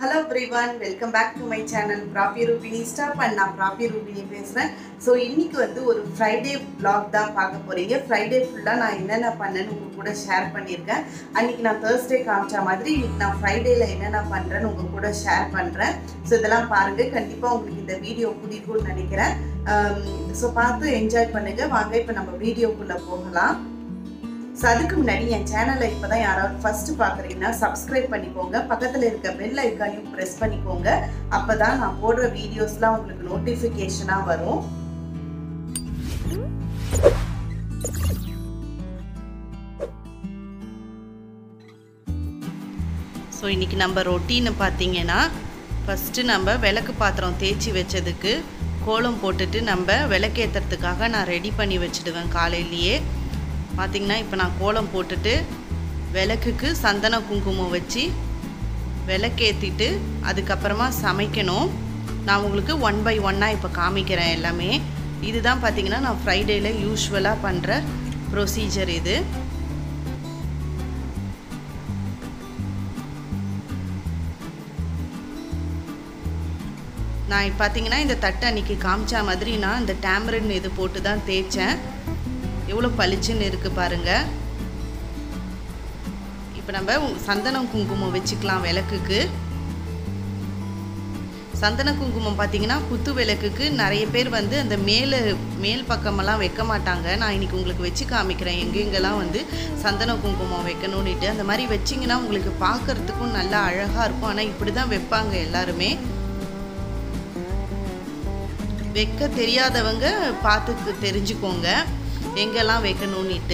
hello everyone welcome back to my channel Prabhi Rubini stop and நான் ப்ராப்பி ரூபினி பேசுகிறேன் so இன்னைக்கு வந்து ஒரு ஃப்ரைடே vlog தான் பார்க்க போகிறீங்க ஃப்ரைடே ஃபுல்லாக நான் என்னென்ன பண்ணேன்னு உங்கள் கூட ஷேர் பண்ணியிருக்கேன் அன்றைக்கி நான் தேர்ஸ்டே காமிச்ச மாதிரி இன்னைக்கு நான் ஃப்ரைடேல என்னென்ன பண்ணுறேன்னு உங்கள் கூட ஷேர் பண்ணுறேன் ஸோ இதெல்லாம் பாருங்கள் கண்டிப்பாக உங்களுக்கு இந்த வீடியோ பிடிக்கும்னு நினைக்கிறேன் ஸோ பார்த்து என்ஜாய் பண்ணுங்கள் வாங்க இப்போ நம்ம வீடியோக்குள்ளே போகலாம் ஸோ அதுக்கு முன்னாடி என் சேனலை இப்போ தான் யாராவது ஃபஸ்ட்டு பார்க்குறீங்கன்னா சப்ஸ்கிரைப் பண்ணிக்கோங்க பக்கத்தில் இருக்க பெல் ஐக்கானையும் ப்ரெஸ் பண்ணிக்கோங்க அப்போ தான் நான் போடுற வீடியோஸ்லாம் உங்களுக்கு நோட்டிஃபிகேஷனாக வரும் ஸோ இன்றைக்கி நம்ம ரொட்டீனை பார்த்தீங்கன்னா ஃபஸ்ட்டு நம்ம விளக்கு பாத்திரம் தேய்ச்சி வச்சதுக்கு கோலம் போட்டுட்டு நம்ம விளக்கேற்றுறதுக்காக நான் ரெடி பண்ணி வச்சுடுவேன் காலையிலேயே பார்த்திங்கன்னா இப்போ நான் கோலம் போட்டுட்டு விளக்குக்கு சந்தன குங்குமம் வச்சு விளக்கேற்றிட்டு அதுக்கப்புறமா சமைக்கணும் நான் உங்களுக்கு ஒன் பை ஒன்னாக இப்போ காமிக்கிறேன் எல்லாமே இதுதான் பார்த்திங்கன்னா நான் ஃப்ரைடேயில் யூஸ்வலாக பண்ணுற ப்ரொசீஜர் இது நான் பார்த்தீங்கன்னா இந்த தட்டை அன்றைக்கி காமிச்சா மாதிரி நான் இந்த டேமரின் இது போட்டு தான் தேய்ச்சேன் எவ்வளோ பளிச்சுன்னு இருக்குது பாருங்கள் இப்போ நம்ம சந்தனம் குங்குமம் வச்சுக்கலாம் விளக்குக்கு சந்தன குங்குமம் பார்த்தீங்கன்னா குத்து விளக்குக்கு நிறைய பேர் வந்து அந்த மேலே மேல் பக்கமெல்லாம் வைக்க மாட்டாங்க நான் இன்னைக்கு உங்களுக்கு வச்சு காமிக்கிறேன் எங்கெங்கெல்லாம் வந்து சந்தன குங்குமம் வைக்கணும்னுட்டு அந்த மாதிரி வச்சிங்கன்னா உங்களுக்கு பார்க்குறதுக்கும் நல்லா அழகாக இருக்கும் ஆனால் இப்படி தான் வைப்பாங்க எல்லாருமே வைக்க தெரியாதவங்க பார்த்து தெரிஞ்சுக்கோங்க எங்கெல்லாம் வைக்கணும்னுட்டு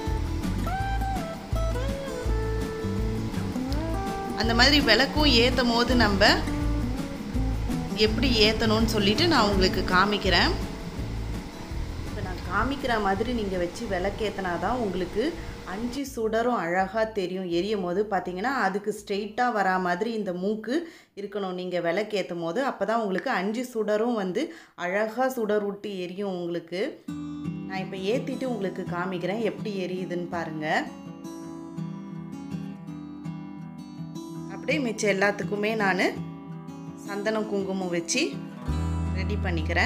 அந்த மாதிரி விளக்கும் ஏற்றும் போது நம்ம எப்படி ஏற்றணும்னு சொல்லிட்டு நான் உங்களுக்கு காமிக்கிறேன் இப்போ நான் காமிக்கிற மாதிரி நீங்கள் வச்சு விளக்கேற்றினா தான் உங்களுக்கு அஞ்சு சுடரும் அழகாக தெரியும் எரியும் போது பார்த்தீங்கன்னா அதுக்கு ஸ்ட்ரெயிட்டாக வரா மாதிரி இந்த மூக்கு இருக்கணும் நீங்கள் விளக்கேற்றும் போது அப்போ தான் உங்களுக்கு அஞ்சு சுடரும் வந்து அழகாக சுடர் விட்டு எரியும் உங்களுக்கு நான் இப்போ ஏற்றிட்டு உங்களுக்கு காமிக்கிறேன் எப்படி எரியுதுன்னு பாருங்கள் அப்படியே மிச்சம் எல்லாத்துக்குமே நான் சந்தனம் குங்குமம் வச்சு ரெடி பண்ணிக்கிறேன்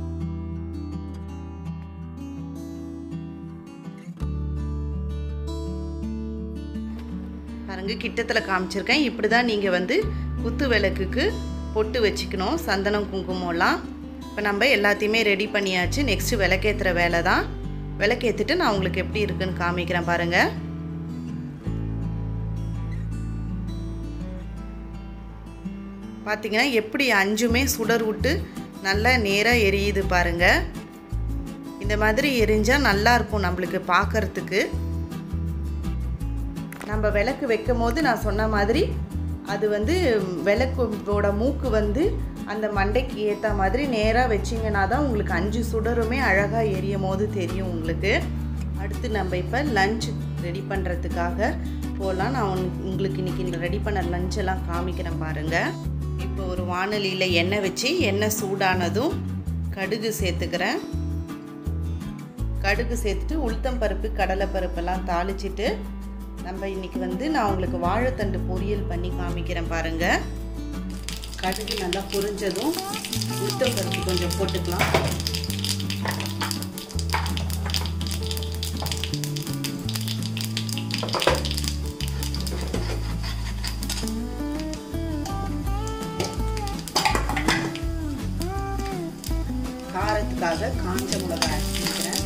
பாருங்க கிட்டத்தில் காமிச்சிருக்கேன் இப்படி தான் நீங்கள் வந்து குத்து விளக்குக்கு பொட்டு வச்சுக்கணும் சந்தனம் குங்குமம்லாம் இப்போ நம்ம எல்லாத்தையுமே ரெடி பண்ணியாச்சு நெக்ஸ்ட்டு விளக்கேற்றுற வேலை தான் விளக்கேற்றிட்டு நான் உங்களுக்கு எப்படி இருக்குன்னு காமிக்கிறேன் பாருங்கள் பார்த்தீங்கன்னா எப்படி அஞ்சுமே சுடர் விட்டு நல்லா நேராக எரியுது பாருங்கள் இந்த மாதிரி எரிஞ்சால் நல்லாயிருக்கும் நம்மளுக்கு பார்க்குறதுக்கு நம்ம விளக்கு வைக்கும் போது நான் சொன்ன மாதிரி அது வந்து விளக்கோட மூக்கு வந்து அந்த மண்டைக்கு ஏற்ற மாதிரி நேராக வச்சிங்கன்னா தான் உங்களுக்கு அஞ்சு சுடருமே அழகாக எரியும் போது தெரியும் உங்களுக்கு அடுத்து நம்ம இப்போ லஞ்ச் ரெடி பண்ணுறதுக்காக போகலாம் நான் உங்களுக்கு இன்றைக்கி ரெடி பண்ண லஞ்ச் எல்லாம் காமிக்கிறேன் பாருங்கள் இப்போ ஒரு வானொலியில் எண்ணெய் வச்சு எண்ணெய் சூடானதும் கடுகு சேர்த்துக்கிறேன் கடுகு சேர்த்துட்டு உளுத்தம் பருப்பு கடலை பருப்பெல்லாம் தாளிச்சிட்டு நம்ம இன்றைக்கி வந்து நான் உங்களுக்கு வாழைத்தண்டு பொரியல் பண்ணி காமிக்கிறேன் பாருங்கள் கடுகு நல்லா பொரிஞ்சதும் உளுத்தம் பருப்பு கொஞ்சம் போட்டுக்கலாம் காரத்துக்காக காஞ்ச மிளகாய் ஆட் பண்ணிக்கிறேன்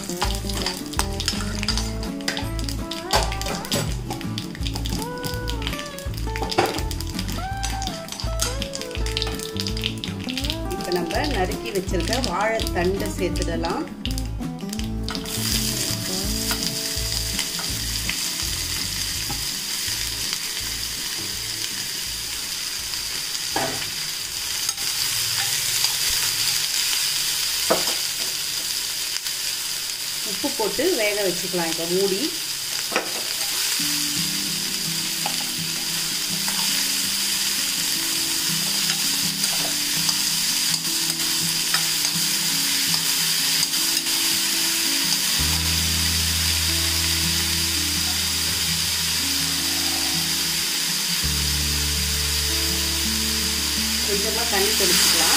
இப்போ நம்ம நறுக்கி வச்சிருக்க வாழைத்தண்டை சேர்த்துடலாம் உப்பு போட்டு வேக வச்சுக்கலாம் இப்போ மூடி கொஞ்சமாக தண்ணி தெளிச்சுக்கலாம்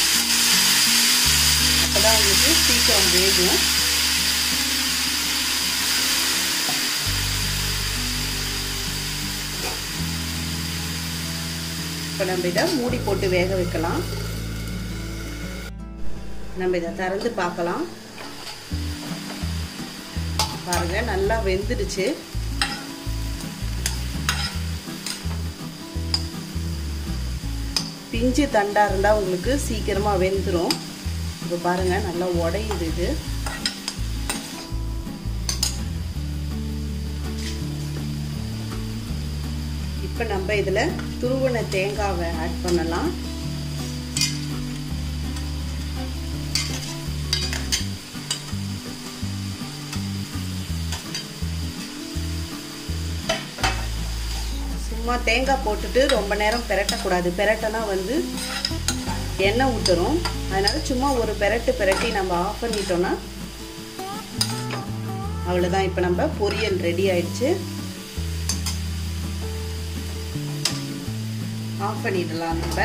அப்போ தான் உங்களுக்கு சீக்கிரம் வேகும் இப்போ நம்ம இதை மூடி போட்டு வேக வைக்கலாம் நம்ம இதை திறந்து பார்க்கலாம் பாருங்க நல்லா வெந்துடுச்சு பிஞ்சு தண்டாக இருந்தால் உங்களுக்கு சீக்கிரமாக வெந்துடும் இப்போ பாருங்கள் நல்லா உடையுது இது இப்போ நம்ம இதில் துருவன தேங்காவை ஆட் பண்ணலாம் சும்மா தேங்காய் போட்டுட்டு ரொம்ப நேரம் பெரட்டக்கூடாது பெரட்டினா வந்து எண்ணெய் ஊற்றுரும் அதனால் சும்மா ஒரு பெரட்டு பெரட்டி நம்ம ஆஃப் பண்ணிட்டோன்னா அவ்வளோதான் இப்போ நம்ம பொரியல் ரெடி ஆயிடுச்சு ஆஃப் பண்ணிடலாம் நம்ம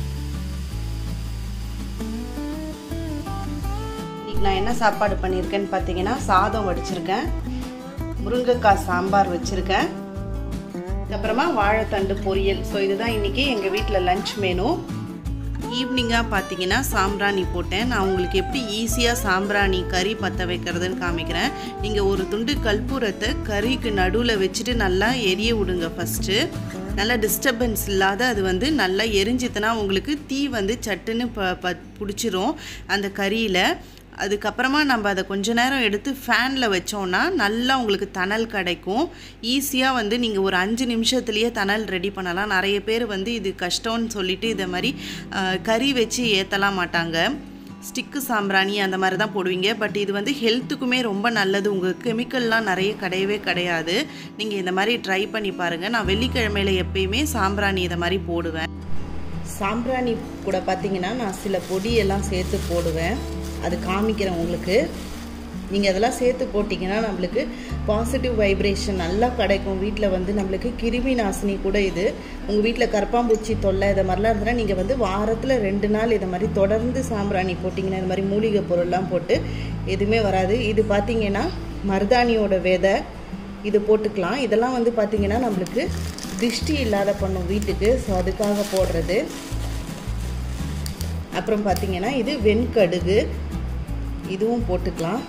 இன்னைக்கு நான் என்ன சாப்பாடு பண்ணியிருக்கேன்னு பார்த்தீங்கன்னா சாதம் வடிச்சிருக்கேன் முருங்கைக்காய் சாம்பார் வச்சுருக்கேன் அப்புறமா வாழைத்தண்டு பொரியல் ஸோ இதுதான் இன்றைக்கி எங்கள் வீட்டில் லஞ்ச் மெனு ஈவினிங்காக பார்த்தீங்கன்னா சாம்பிராணி போட்டேன் நான் உங்களுக்கு எப்படி ஈஸியாக சாம்பிராணி கறி பற்ற வைக்கிறதுன்னு காமிக்கிறேன் நீங்கள் ஒரு துண்டு கற்பூரத்தை கறிக்கு நடுவில் வச்சுட்டு நல்லா எரிய விடுங்க ஃபஸ்ட்டு நல்லா டிஸ்டர்பன்ஸ் இல்லாத அது வந்து நல்லா எரிஞ்சிதுன்னா உங்களுக்கு தீ வந்து சட்டுன்னு ப ப பிடிச்சிரும் அந்த கறியில் அதுக்கப்புறமா நம்ம அதை கொஞ்ச நேரம் எடுத்து ஃபேனில் வச்சோன்னா நல்லா உங்களுக்கு தணல் கிடைக்கும் ஈஸியாக வந்து நீங்கள் ஒரு அஞ்சு நிமிஷத்துலேயே தணல் ரெடி பண்ணலாம் நிறைய பேர் வந்து இது கஷ்டம்னு சொல்லிட்டு இதை மாதிரி கறி வச்சு ஏற்றலாம் மாட்டாங்க ஸ்டிக்கு சாம்பிராணி அந்த மாதிரி தான் போடுவீங்க பட் இது வந்து ஹெல்த்துக்குமே ரொம்ப நல்லது உங்கள் கெமிக்கல்லாம் நிறைய கிடையவே கிடையாது நீங்கள் இந்த மாதிரி ட்ரை பண்ணி பாருங்கள் நான் வெள்ளிக்கிழமையில் எப்பயுமே சாம்பிராணி இதை மாதிரி போடுவேன் சாம்பிராணி கூட பார்த்தீங்கன்னா நான் சில பொடியெல்லாம் சேர்த்து போடுவேன் அது காமிக்கிறேன் உங்களுக்கு நீங்கள் அதெல்லாம் சேர்த்து போட்டிங்கன்னா நம்மளுக்கு பாசிட்டிவ் வைப்ரேஷன் நல்லா கிடைக்கும் வீட்டில் வந்து நம்மளுக்கு கிருமி நாசினி கூட இது உங்கள் வீட்டில் கரப்பாம்பூச்சி தொல்லை இதை மாதிரிலாம் இருந்ததுன்னா நீங்கள் வந்து வாரத்தில் ரெண்டு நாள் இதை மாதிரி தொடர்ந்து சாம்பிராணி போட்டிங்கன்னா இந்த மாதிரி மூலிகை பொருள்லாம் போட்டு எதுவுமே வராது இது பார்த்தீங்கன்னா மருதாணியோட விதை இது போட்டுக்கலாம் இதெல்லாம் வந்து பார்த்திங்கன்னா நம்மளுக்கு திருஷ்டி இல்லாத பண்ணும் வீட்டுக்கு ஸோ அதுக்காக போடுறது அப்புறம் பார்த்திங்கன்னா இது வெண்கடுகு இதுவும் போட்டுக்கலாம்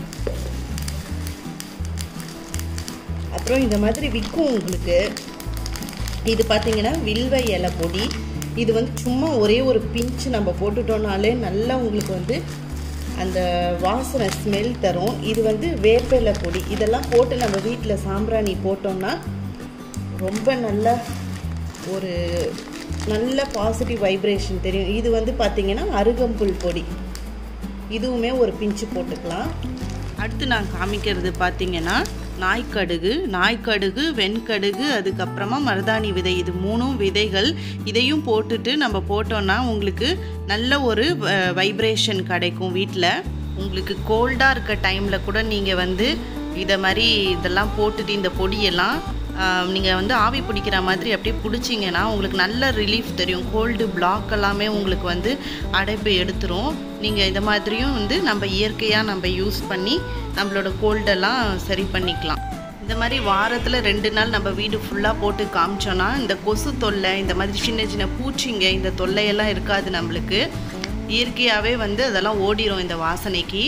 அப்புறம் இந்த மாதிரி விற்கும் உங்களுக்கு இது பார்த்திங்கன்னா வில்வ இலை பொடி இது வந்து சும்மா ஒரே ஒரு பிஞ்சு நம்ம போட்டுட்டோம்னாலே நல்லா உங்களுக்கு வந்து அந்த வாசனை ஸ்மெல் தரும் இது வந்து வேப்பிலை பொடி இதெல்லாம் போட்டு நம்ம வீட்டில் சாம்பிராணி போட்டோம்னா ரொம்ப நல்ல ஒரு நல்ல பாசிட்டிவ் வைப்ரேஷன் தெரியும் இது வந்து பார்த்திங்கன்னா அருகம்புல் பொடி இதுவுமே ஒரு பிஞ்சு போட்டுக்கலாம் அடுத்து நான் காமிக்கிறது பார்த்திங்கன்னா நாய்க்கடுகு நாய்க்கடுகு வெண்கடுகு அதுக்கப்புறமா மருதாணி விதை இது மூணும் விதைகள் இதையும் போட்டுட்டு நம்ம போட்டோன்னா உங்களுக்கு நல்ல ஒரு வைப்ரேஷன் கிடைக்கும் வீட்டில் உங்களுக்கு கோல்டாக இருக்க டைமில் கூட நீங்கள் வந்து இதை மாதிரி இதெல்லாம் போட்டுட்டு இந்த பொடியெல்லாம் நீங்கள் வந்து ஆவி பிடிக்கிற மாதிரி அப்படியே பிடிச்சிங்கன்னா உங்களுக்கு நல்ல ரிலீஃப் தெரியும் கோல்டு பிளாக் எல்லாமே உங்களுக்கு வந்து அடைப்பு எடுத்துரும் நீங்கள் இந்த மாதிரியும் வந்து நம்ம இயற்கையாக நம்ம யூஸ் பண்ணி நம்மளோட கோல்டெல்லாம் சரி பண்ணிக்கலாம் இந்த மாதிரி வாரத்தில் ரெண்டு நாள் நம்ம வீடு ஃபுல்லாக போட்டு காமிச்சோன்னா இந்த கொசு தொல்லை இந்த மாதிரி சின்ன சின்ன பூச்சிங்க இந்த தொல்லையெல்லாம் இருக்காது நம்மளுக்கு இயற்கையாகவே வந்து அதெல்லாம் ஓடிரும் இந்த வாசனைக்கு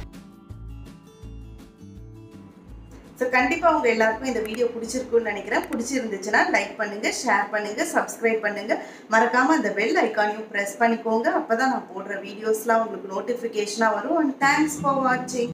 ஸோ கண்டிப்பாக உங்கள் எல்லாருக்கும் இந்த வீடியோ பிடிச்சிருக்குன்னு நினைக்கிறேன் பிடிச்சிருந்துச்சுன்னா லைக் பண்ணுங்கள் ஷேர் பண்ணுங்கள் சப்ஸ்கிரைப் பண்ணுங்கள் மறக்காமல் அந்த பெல் ஐக்கானையும் ப்ரெஸ் பண்ணிக்கோங்க அப்போ தான் நான் போடுற வீடியோஸ்லாம் உங்களுக்கு நோட்டிஃபிகேஷனாக வரும் அண்ட் தேங்க்ஸ் ஃபார் வாட்சிங்